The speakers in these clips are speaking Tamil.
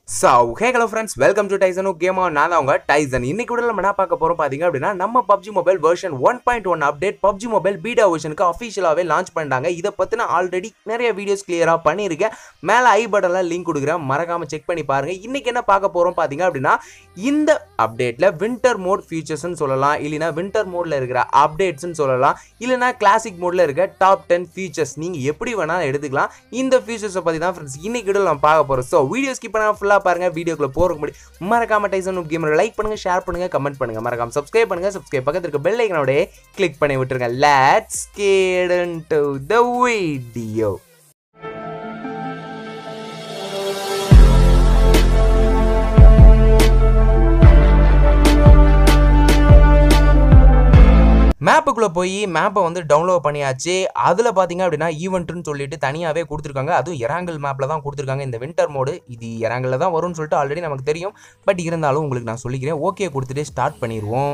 so hey hello friends welcome to Tyson gamer நான் தான் உங்க டைசன் இன்னைக்கு கூட நம்ம என்ன பார்க்க போறோம் பாத்தீங்க அப்படின்னா நம்ம PUBG mobile version one point one update PUBG mobile beta வெர்ஷனுக்கு அஃபிஷியலாகவே லான்ச் பண்ணிட்டாங்க இதை பத்தின ஆல்ரெடி நிறைய வீடியோஸ் கிளியராக பண்ணியிருக்கேன் மேலே ஐ பட்டன்ல லிங்க் கொடுக்குறேன் மறக்காம செக் பண்ணி பாருங்க இன்னைக்கு என்ன பார்க்க போறோம் பாத்தீங்க அப்படின்னா இந்த அப்டேட்ல வின்டர் மோட் ஃபீச்சர்ஸ்னு சொல்லலாம் இல்லைனா வின்டர் மோட்ல இருக்கிற அப்டேட்ஸ்னு சொல்லலாம் இல்லைனா கிளாசிக் மோட்ல இருக்க டாப் டென் ஃபீச்சர்ஸ் நீங்க எப்படி வேணாலும் எடுத்துக்கலாம் இந்த ஃபீச்சர்ஸை பத்தி தான் ஃப்ரெண்ட்ஸ் இன்னைக்கு வீடியோ நம்ம பார்க்க போறோம் ஸோ வீடியோ ஸ்கிப் பண்ணா ஃபுல்லாக பாருங்க வீடியோக்குள்ள போறதுக்கு முன்னாடி மறக்காம டைசன் கேமரை லைக் பண்ணுங்க ஷேர் பண்ணுங்க கமெண்ட் பண்ணுங்க மறக்காம சப்ஸ்கிரைப் பண்ணுங்க சப்ஸ்கிரைப் பக்கத்துல இருக்க பெல் ஐக்கனோட கிளிக் பண்ணி விட்டுருங்க let's get into the video மேப்புக்குள்ளே போய் மேப்பை வந்து டவுன்லோட் பண்ணியாச்சு அதில் பார்த்தீங்க அப்படின்னா ஈவெண்ட்னு சொல்லிட்டு தனியாகவே கொடுத்துருக்காங்க அதுவும் எராங்கல் மேப்பில் தான் கொடுத்துருக்காங்க இந்த வின்டர் மோடு இது எராங்கலில் தான் வரும்னு சொல்லிட்டு ஆல்ரெடி நமக்கு தெரியும் பட் இருந்தாலும் உங்களுக்கு நான் சொல்லிக்கிறேன் ஓகே கொடுத்துட்டு ஸ்டார்ட் பண்ணிடுவோம்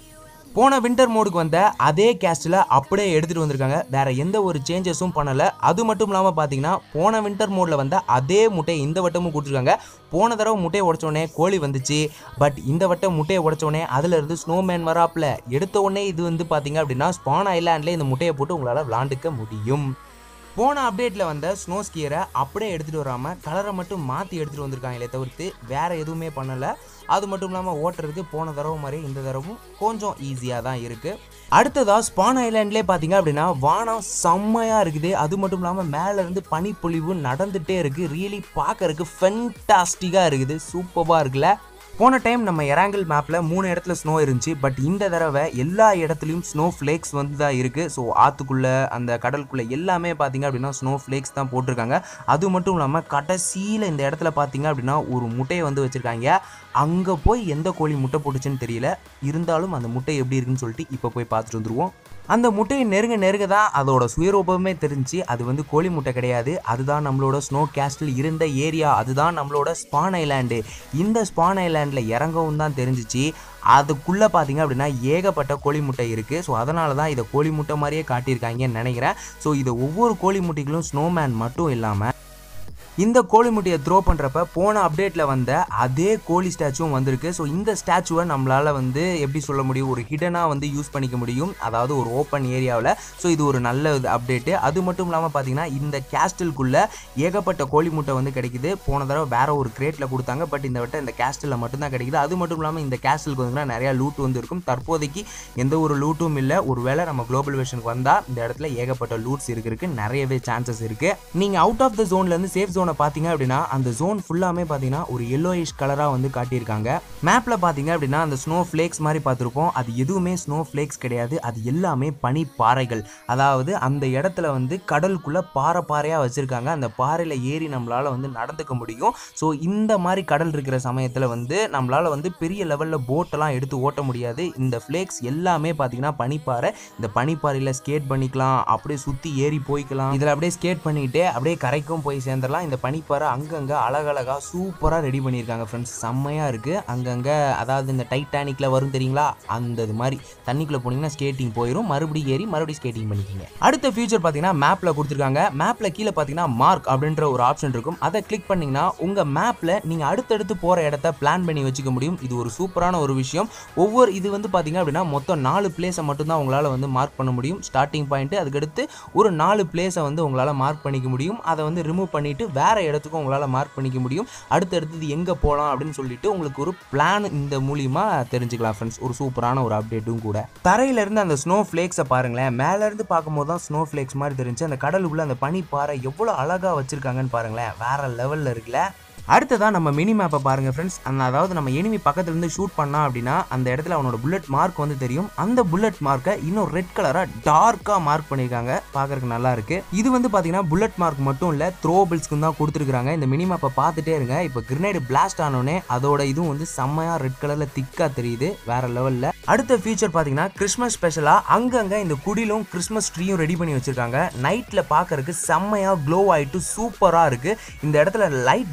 போன வின்டர் மோடுக்கு வந்த அதே கேஸ்டில் அப்படியே எடுத்துகிட்டு வந்திருக்காங்க வேற எந்த ஒரு சேஞ்சஸும் பண்ணலை அது மட்டும் இல்லாமல் பார்த்தீங்கன்னா போன வின்டர் மோடில் வந்த அதே முட்டையை இந்த வட்டமும் கொடுத்துருக்காங்க போன தடவை முட்டையை உடச்சோடனே கோழி வந்துச்சு பட் இந்த வட்டம் முட்டையை உடச்சோடனே அதில் இருந்து ஸ்னோமேன் வராப்பில் எடுத்த உடனே இது வந்து பார்த்தீங்க அப்படின்னா ஸ்பான் ஐலாண்ட்லேயே இந்த முட்டையை போட்டு உங்களால் விளாண்டுக்க முடியும் போன அப்டேட்டில் வந்த ஸ்னோ ஸ்கியரை அப்படியே எடுத்துகிட்டு வராமல் கலரை மட்டும் மாற்றி எடுத்துகிட்டு வந்திருக்காங்களே தவிர்த்து வேறு எதுவுமே பண்ணலை அது மட்டும் இல்லாமல் ஓட்டுறதுக்கு போன தடவை மாதிரி இந்த தடவும் கொஞ்சம் ஈஸியாக தான் இருக்குது அடுத்ததாக ஸ்பான் ஐலாண்ட்லேயே பார்த்தீங்க அப்படின்னா வானம் செம்மையாக இருக்குது அது மட்டும் இல்லாமல் மேலேருந்து பனிப்பொழிவு நடந்துகிட்டே இருக்குது ரியலி பார்க்கறதுக்கு ஃபென்டாஸ்டிக்காக இருக்குது சூப்பராக இருக்குல்ல போன டைம் நம்ம எராங்கல் மேப்பில் மூணு இடத்துல ஸ்னோ இருந்துச்சு பட் இந்த தடவை எல்லா இடத்துலையும் ஸ்னோ ஃப்ளேக்ஸ் வந்து தான் இருக்குது ஸோ ஆற்றுக்குள்ளே அந்த கடலுக்குள்ளே எல்லாமே பார்த்தீங்க அப்படின்னா ஸ்னோ ஃப்ளேக்ஸ் தான் போட்டிருக்காங்க அது மட்டும் இல்லாமல் கடைசியில் இந்த இடத்துல பார்த்தீங்க அப்படின்னா ஒரு முட்டையை வந்து வச்சுருக்காங்க அங்கே போய் எந்த கோழி முட்டை போட்டுச்சுன்னு தெரியல இருந்தாலும் அந்த முட்டை எப்படி இருக்குன்னு சொல்லிட்டு இப்போ போய் பார்த்துட்டு வந்துருவோம் அந்த முட்டையை நெருங்க நெருங்க தான் அதோட சுயரூபமே தெரிஞ்சு அது வந்து கோழி முட்டை கிடையாது அதுதான் நம்மளோட ஸ்னோ கேஸ்டில் இருந்த ஏரியா அதுதான் நம்மளோட ஸ்பான் ஐலாண்டு இந்த ஸ்பான் ஐலாண்டில் இறங்கவும் தான் தெரிஞ்சிச்சு அதுக்குள்ளே பார்த்தீங்க அப்படின்னா ஏகப்பட்ட கோழி முட்டை இருக்குது ஸோ அதனால தான் இதை கோழி முட்டை மாதிரியே காட்டியிருக்காங்கன்னு நினைக்கிறேன் ஸோ இதை ஒவ்வொரு கோழி முட்டைகளும் ஸ்னோமேன் மட்டும் இல்லாமல் இந்த கோழி முட்டையை த்ரோ பண்ணுறப்ப போன அப்டேட்டில் வந்த அதே கோழி ஸ்டாச்சுவும் வந்திருக்கு ஸோ இந்த ஸ்டாச்சுவை நம்மளால் வந்து எப்படி சொல்ல முடியும் ஒரு ஹிடனாக வந்து யூஸ் பண்ணிக்க முடியும் அதாவது ஒரு ஓப்பன் ஏரியாவில் ஸோ இது ஒரு நல்ல அப்டேட்டு அது மட்டும் இல்லாமல் பார்த்தீங்கன்னா இந்த கேஸ்டலுக்குள்ளே ஏகப்பட்ட கோழி முட்டை வந்து கிடைக்குது போன தடவை வேற ஒரு கிரேட்டில் கொடுத்தாங்க பட் இந்த வட்டம் இந்த கேஸ்டலில் மட்டும்தான் கிடைக்குது அது மட்டும் இல்லாமல் இந்த கேஸ்டலுக்கு வந்து நிறையா லூட் வந்து இருக்கும் தற்போதைக்கு எந்த ஒரு லூட்டும் இல்லை ஒருவேளை நம்ம குளோபல் வெர்ஷனுக்கு வந்தால் இந்த இடத்துல ஏகப்பட்ட லூட்ஸ் இருக்கிறதுக்கு நிறையவே சான்சஸ் இருக்குது நீங்கள் அவுட் ஆஃப் த ஜோன்லேருந்து சேஃப் ஜோன் ஜோனை பார்த்தீங்க அப்படின்னா அந்த ஜோன் ஃபுல்லாமே பார்த்தீங்கன்னா ஒரு எல்லோயிஷ் கலராக வந்து காட்டியிருக்காங்க மேப்பில் பார்த்தீங்க அப்படின்னா அந்த ஸ்னோ ஃப்ளேக்ஸ் மாதிரி பார்த்துருப்போம் அது எதுவுமே ஸ்னோ ஃப்ளேக்ஸ் கிடையாது அது எல்லாமே பனி பாறைகள் அதாவது அந்த இடத்துல வந்து கடலுக்குள்ளே பாறை பாறையாக வச்சுருக்காங்க அந்த பாறையில் ஏறி நம்மளால் வந்து நடந்துக்க முடியும் ஸோ இந்த மாதிரி கடல் இருக்கிற சமயத்தில் வந்து நம்மளால் வந்து பெரிய லெவலில் போட்டெல்லாம் எடுத்து ஓட்ட முடியாது இந்த ஃப்ளேக்ஸ் எல்லாமே பார்த்தீங்கன்னா பனிப்பாறை இந்த பனிப்பாறையில் ஸ்கேட் பண்ணிக்கலாம் அப்படியே சுற்றி ஏறி போய்க்கலாம் இதில் அப்படியே ஸ்கேட் பண்ணிக்கிட்டே அப்படியே கரைக்கும் போய் சேர்ந்துடலாம் இந்த பனிப்பாறை அங்கங்கே அழகழகாக சூப்பராக ரெடி பண்ணியிருக்காங்க ஃப்ரெண்ட்ஸ் செம்மையாக இருக்குது அங்கங்கே அதாவது இந்த டைட்டானிக்கில் வரும் தெரியுங்களா அந்த இது மாதிரி தண்ணிக்குள்ளே போனீங்கன்னா ஸ்கேட்டிங் போயிடும் மறுபடியும் ஏறி மறுபடியும் ஸ்கேட்டிங் பண்ணிக்கிங்க அடுத்த ஃபியூச்சர் பார்த்தீங்கன்னா மேப்பில் கொடுத்துருக்காங்க மேப்பில் கீழே பார்த்தீங்கன்னா மார்க் அப்படின்ற ஒரு ஆப்ஷன் இருக்கும் அதை கிளிக் பண்ணிங்கன்னா உங்கள் மேப்பில் நீங்கள் அடுத்தடுத்து போகிற இடத்த பிளான் பண்ணி வச்சுக்க முடியும் இது ஒரு சூப்பரான ஒரு விஷயம் ஒவ்வொரு இது வந்து பார்த்தீங்க அப்படின்னா மொத்தம் நாலு பிளேஸை மட்டும்தான் உங்களால் வந்து மார்க் பண்ண முடியும் ஸ்டார்டிங் பாயிண்ட்டு அதுக்கடுத்து ஒரு நாலு பிளேஸை வந்து உங்களால் மார்க் பண்ணிக்க முடியும் அதை வந்து ரிமூவ் பண்ணிவிட்டு வேறு இடத்துக்கும் உங்களால் மார்க் பண்ணிக்க முடியும் அடுத்தடுத்தது எங்கே போகலாம் அப்படின்னு சொல்லிட்டு உங்களுக்கு ஒரு பிளான் இந்த மூலியமாக தெரிஞ்சுக்கலாம் ஃப்ரெண்ட்ஸ் ஒரு சூப்பரான ஒரு அப்டேட்டும் கூட தரையிலேருந்து அந்த ஸ்னோ ஃப்ளேக்ஸை பாருங்களேன் மேலேருந்து பார்க்கும்போது தான் ஸ்னோ ஃப்ளேக்ஸ் மாதிரி தெரிஞ்சு அந்த கடலுக்குள்ளே அந்த பனி பாறை எவ்வளோ அழகாக வச்சுருக்காங்கன்னு பாருங்களேன் வேறு லெவலில் இருக்குல்ல அடுத்ததாக நம்ம மினி மேப்பை பாருங்கள் ஃப்ரெண்ட்ஸ் அந்த அதாவது நம்ம எனிமி பக்கத்துலேருந்து ஷூட் பண்ணா அப்படின்னா அந்த இடத்துல அவனோட புல்லட் மார்க் வந்து தெரியும் அந்த புல்லட் மார்க்கை இன்னும் ரெட் கலராக டார்க்காக மார்க் பண்ணியிருக்காங்க பார்க்கறதுக்கு நல்லா இருக்கு இது வந்து பார்த்தீங்கன்னா புல்லட் மார்க் மட்டும் இல்லை த்ரோபிள்ஸ்க்கு தான் கொடுத்துருக்காங்க இந்த மினி மேப்பை பார்த்துட்டே இருங்க இப்போ கிரனேடு பிளாஸ்ட் ஆனோடனே அதோட இதுவும் வந்து செம்மையாக ரெட் கலரில் திக்காக தெரியுது வேற லெவலில் அடுத்த ஃபியூச்சர் பார்த்தீங்கன்னா கிறிஸ்மஸ் ஸ்பெஷலாக அங்கங்கே இந்த குடிலும் கிறிஸ்மஸ் ட்ரீயும் ரெடி பண்ணி வச்சிருக்காங்க நைட்டில் பார்க்கறதுக்கு செம்மையாக க்ளோ ஆகிட்டு சூப்பராக இருக்குது இந்த இடத்துல லைட் டெக்கரேஷன்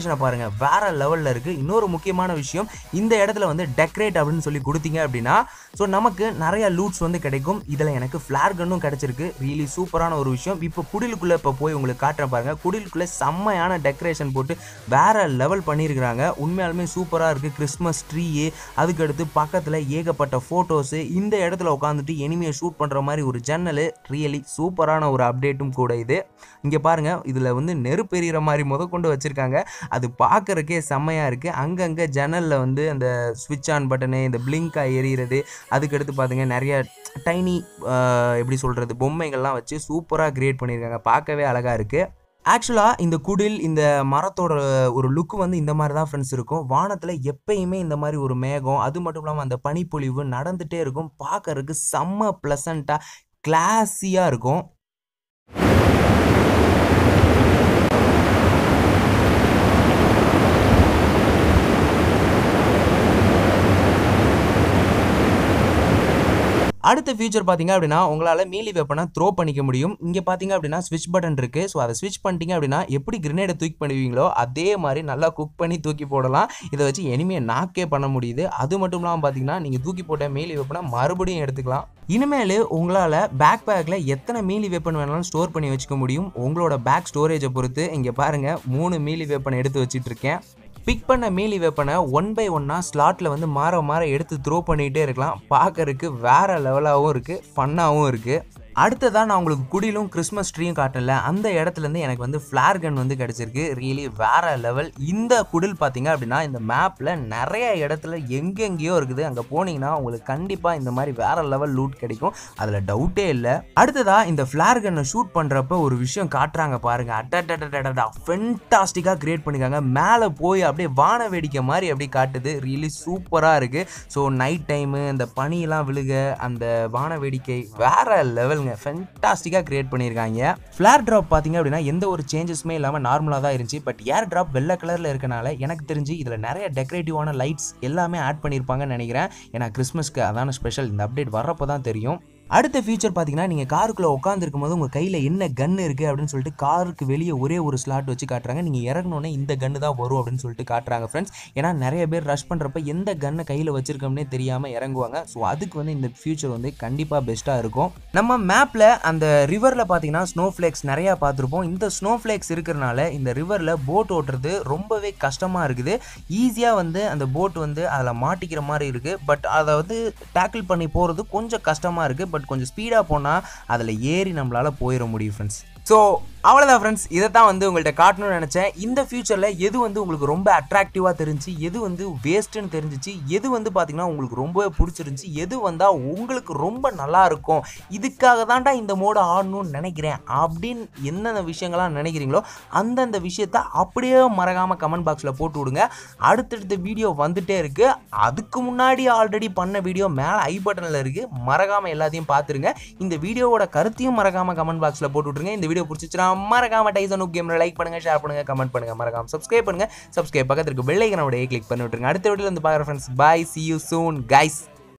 டெக்கரேஷனை பாருங்க வேற லெவலில் இருக்கு இன்னொரு முக்கியமான விஷயம் இந்த இடத்துல வந்து டெக்கரேட் அப்படின்னு சொல்லி கொடுத்தீங்க அப்படின்னா ஸோ நமக்கு நிறைய லூட்ஸ் வந்து கிடைக்கும் இதில் எனக்கு ஃப்ளார் கன்னும் கிடைச்சிருக்கு ரியலி சூப்பரான ஒரு விஷயம் இப்போ குடிலுக்குள்ளே இப்போ போய் உங்களுக்கு காட்டுறேன் பாருங்க குடிலுக்குள்ளே செம்மையான டெக்கரேஷன் போட்டு வேற லெவல் பண்ணியிருக்கிறாங்க உண்மையாலுமே சூப்பராக இருக்குது கிறிஸ்மஸ் ட்ரீ அதுக்கடுத்து பக்கத்தில் ஏகப்பட்ட ஃபோட்டோஸு இந்த இடத்துல உட்காந்துட்டு எனிமையை ஷூட் பண்ணுற மாதிரி ஒரு ஜன்னல் ரியலி சூப்பரான ஒரு அப்டேட்டும் கூட இது இங்கே பாருங்கள் இதில் வந்து நெருப்பெறிகிற மாதிரி முத கொண்டு வச்சுருக்காங்க அது பார்க்குறக்கே செம்மையாக இருக்குது அங்கங்கே ஜன்னலில் வந்து அந்த ஸ்விட்ச் ஆன் பட்டனு இந்த பிளிங்காக எரியிறது அதுக்கடுத்து பாருங்க நிறைய டைனி எப்படி சொல்கிறது பொம்மைகள்லாம் வச்சு சூப்பராக கிரியேட் பண்ணியிருக்காங்க பார்க்கவே அழகாக இருக்குது ஆக்சுவலாக இந்த குடில் இந்த மரத்தோட ஒரு லுக்கு வந்து இந்த மாதிரி தான் ஃப்ரெண்ட்ஸ் இருக்கும் வானத்தில் எப்பயுமே இந்த மாதிரி ஒரு மேகம் அது மட்டும் இல்லாமல் அந்த பனிப்பொழிவு நடந்துகிட்டே இருக்கும் பார்க்கறதுக்கு செம்ம ப்ளசண்ட்டாக கிளாஸியாக இருக்கும் அடுத்த ஃபியூச்சர் பார்த்தீங்க அப்படின்னா உங்களால் மீலி வெப்பனை த்ரோ பண்ணிக்க முடியும் இங்கே பார்த்தீங்க அப்படின்னா ஸ்விட்ச் பட்டன் இருக்குது ஸோ அதை ஸ்விட்ச் பண்ணிட்டீங்க அப்படின்னா எப்படி கிரனேடை தூக்கி பண்ணுவீங்களோ அதே மாதிரி நல்லா குக் பண்ணி தூக்கி போடலாம் இதை வச்சு எனிமையை நாக்கே பண்ண முடியுது அது மட்டும் இல்லாமல் பார்த்தீங்கன்னா நீங்கள் தூக்கி போட்ட மீலி வெப்பனை மறுபடியும் எடுத்துக்கலாம் இனிமேல் உங்களால் பேக் பேக்கில் எத்தனை மீலி வெப்பன் வேணாலும் ஸ்டோர் பண்ணி வச்சுக்க முடியும் உங்களோட பேக் ஸ்டோரேஜை பொறுத்து இங்கே பாருங்கள் மூணு மீலி வெப்பன் எடுத்து வச்சிட்டு இருக்கேன் பிக் பண்ண மீலி வெப்பனை ஒன் பை ஒன்னாக ஸ்லாட்டில் வந்து மாற மாற எடுத்து த்ரோ பண்ணிகிட்டே இருக்கலாம் பார்க்கறதுக்கு வேறு லெவலாகவும் இருக்குது ஃபன்னாகவும் இருக்குது அடுத்ததாக நான் உங்களுக்கு குடிலும் கிறிஸ்மஸ் ட்ரீயும் காட்டல அந்த இடத்துலேருந்து எனக்கு வந்து ஃப்ளார் கன் வந்து கிடச்சிருக்கு ரியலி வேற லெவல் இந்த குடில் பார்த்தீங்க அப்படின்னா இந்த மேப்பில் நிறைய இடத்துல எங்கெங்கேயோ இருக்குது அங்கே போனீங்கன்னா உங்களுக்கு கண்டிப்பாக இந்த மாதிரி வேற லெவல் லூட் கிடைக்கும் அதில் டவுட்டே இல்லை அடுத்ததாக இந்த ஃப்ளார் கன்னை ஷூட் பண்ணுறப்ப ஒரு விஷயம் காட்டுறாங்க பாருங்க அட்டா ஃபென்டாஸ்டிக்காக கிரியேட் பண்ணிருக்காங்க மேலே போய் அப்படியே வான வேடிக்கை மாதிரி அப்படியே காட்டுது ரியலி சூப்பராக இருக்குது ஸோ நைட் டைமு அந்த பனியெல்லாம் விழுக அந்த வான வேடிக்கை வேற லெவலுங்க ஃபென்டாஸ்டிக்காக கிரியேட் பண்ணியிருக்காங்க ஃப்ளார் ட்ராப் பார்த்தீங்க அப்படின்னா எந்த ஒரு சேஞ்சஸுமே இல்லாமல் நார்மலாக தான் இருந்துச்சு பட் ஏர் ட்ராப் வெள்ளை கலரில் இருக்கனால எனக்கு தெரிஞ்சு இதில் நிறைய டெக்கரேட்டிவான லைட்ஸ் எல்லாமே ஆட் பண்ணியிருப்பாங்கன்னு நினைக்கிறேன் ஏன்னா கிறிஸ்மஸ்க்கு அதான ஸ்பெஷல் இந்த அப்டேட் வர்றப்போ தான் தெரியும் அடுத்த ஃபியூச்சர் பார்த்தீங்கன்னா நீங்கள் காருக்குள்ளே உட்காந்துருக்கும் போது உங்கள் கையில் என்ன கன் இருக்குது அப்படின்னு சொல்லிட்டு காருக்கு வெளியே ஒரே ஒரு ஸ்லாட் வச்சு காட்டுறாங்க நீங்கள் இறங்கினோன்னே இந்த கன்று தான் வரும் அப்படின்னு சொல்லிட்டு காட்டுறாங்க ஃப்ரெண்ட்ஸ் ஏன்னா நிறைய பேர் ரஷ் பண்ணுறப்ப எந்த கன்னை கையில் வச்சிருக்கோம்னே தெரியாமல் இறங்குவாங்க ஸோ அதுக்கு வந்து இந்த ஃபியூச்சர் வந்து கண்டிப்பாக பெஸ்ட்டாக இருக்கும் நம்ம மேப்பில் அந்த ரிவரில் பார்த்தீங்கன்னா ஸ்னோ ஃப்ளேக்ஸ் நிறையா பார்த்துருப்போம் இந்த ஸ்னோ ஃப்ளேக்ஸ் இருக்கிறனால இந்த ரிவரில் போட் ஓட்டுறது ரொம்பவே கஷ்டமாக இருக்குது ஈஸியாக வந்து அந்த போட் வந்து அதில் மாட்டிக்கிற மாதிரி இருக்குது பட் அதை வந்து டேக்கிள் பண்ணி போகிறது கொஞ்சம் கஷ்டமாக இருக்குது பட் கொஞ்சம் ஸ்பீடாக போனால் அதில் ஏறி நம்மளால் போயிட முடியும் ஃப்ரெண்ட்ஸ் ஸோ அவ்வளோதான் ஃப்ரெண்ட்ஸ் இதை தான் வந்து உங்கள்கிட்ட காட்டணும்னு நினச்சேன் இந்த ஃபியூச்சரில் எது வந்து உங்களுக்கு ரொம்ப அட்ராக்டிவாக தெரிஞ்சு எது வந்து வேஸ்ட்டுன்னு தெரிஞ்சிச்சு எது வந்து பார்த்தீங்கன்னா உங்களுக்கு ரொம்பவே பிடிச்சிருந்துச்சி எது வந்தால் உங்களுக்கு ரொம்ப நல்லா இருக்கும் இதுக்காக தான்டா இந்த மோடு ஆடணும்னு நினைக்கிறேன் அப்படின்னு என்னென்ன விஷயங்கள்லாம் நினைக்கிறீங்களோ அந்தந்த விஷயத்த அப்படியே மறக்காமல் கமெண்ட் பாக்ஸில் போட்டு விடுங்க அடுத்தடுத்த வீடியோ வந்துட்டே இருக்குது அதுக்கு முன்னாடி ஆல்ரெடி பண்ண வீடியோ மேலே ஐ பட்டனில் இருக்குது மறக்காமல் எல்லாத்தையும் பார்த்துருங்க இந்த வீடியோவோட கருத்தையும் மறக்காமல் கமெண்ட் பாக்ஸில் போட்டு விட்ருங்க இந்த வீடியோ பிடிச்சிச்சுன்னா மறக்காம டைசன் கேம்ல லைக் பண்ணுங்க ஷேர் பண்ணுங்க கமெண்ட் பண்ணுங்க மறக்காம சப்ஸ்கிரைப் பண்ணுங்க சப்ஸ்கிரைப் பக்கத்துல இருக்க பெல் ஐக்கனோட கிளிக் பண்ணி விட்டுருங்க அடுத்த வீடியோல வந்து பாக்குற friends bye see you soon guys